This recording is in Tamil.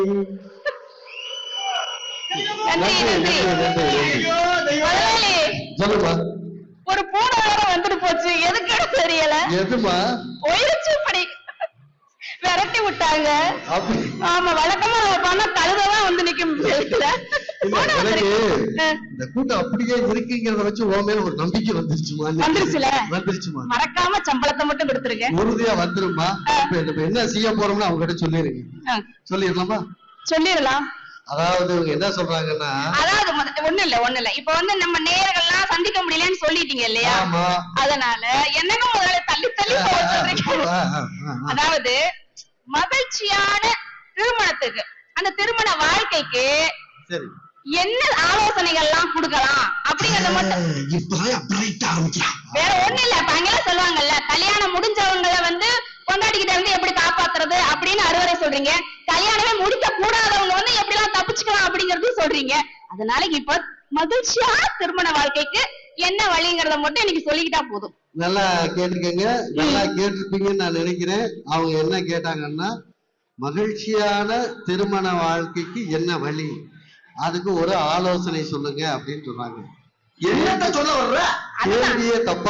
நன்றி நன்றி முதலாளி சொல்லுமா ஒரு பூனை வேற வந்துட்டு போச்சு எதுக்கு தெரியல எதுமா போயிருச்சு இப்படி விரட்டி விட்டாங்க அப்படி ஆமா வழக்கமா நம்ம பண்ண கழுததான் வந்து நிக்கும் தெரியல இல்ல, பூனை எனக்கு வந்துருக்கு. ஆ, இந்த கூட்டம் அப்படியே இருக்குங்கிறத வச்சு உன் மேல ஒரு நம்பிக்கை வந்துருச்சுமா வந்துருச்சுல? வந்துருச்சுமா மறக்காம சம்பளத்தை மட்டும் கொடுத்துருங்க உறுதியா வந்துருமா இப்ப இப்ப என்ன செய்ய போறோம்னு அவங்க கிட்ட சொல்லிருங்க ஆ, சொல்லிடலாமா சொல்லிடலாம் அதாவது இவங்க என்ன சொல்றாங்கன்னா அதாவது முத- ஒண்ணு இல்ல ஒண்ணு இல்ல இப்ப வந்து நம்ம நேர்கள்லாம் சந்திக்க முடியலன்னு சொல்லிட்டீங்க இல்லையா ஆமா அதனால என்னங்க முதல்ல தள்ளி தள்ளி ஆ, போக ஆ, சொல்றீங்க ஆ, ஆ, ஆ, ஆ. அதாவது மகிழ்ச்சியான திருமணத்துக்கு அந்த திருமண வாழ்க்கைக்கு சரி என்ன ஆலோசனைகள்லாம் கொடுக்கலாம் அப்படிங்கறத மட்டும் இப்பதான் பிரைட் ஆரம்பிக்கலாம் வேற ஒண்ணு இல்ல இப்ப அங்கெல்லாம் சொல்லுவாங்கல்ல கல்யாணம் முடிஞ்சவங்கள வந்து பொண்டாட்டிக்கிட்ட இருந்து எப்படி காப்பாத்துறது அப்படின்னு அறுவரை சொல்றீங்க கல்யாணமே முடிக்க கூடாதவங்க வந்து எப்படி எல்லாம் தப்பிச்சுக்கலாம் அப்படிங்கறதும் சொல்றீங்க அதனால இப்ப மகிழ்ச்சியா திருமண வாழ்க்கைக்கு என்ன வழிங்கிறத மட்டும் எனக்கு சொல்லிக்கிட்டா போதும் நல்லா கேட்டுக்கங்க நல்லா கேட்டிருப்பீங்கன்னு நான் நினைக்கிறேன் அவங்க என்ன கேட்டாங்கன்னா மகிழ்ச்சியான திருமண வாழ்க்கைக்கு என்ன வழி அதுக்கு ஒரு ஆலோசனை சொல்லுங்க அப்படின்னு சொன்னாங்க என்னத்த சொல்ல வர்ற கேள்வியே தப்பா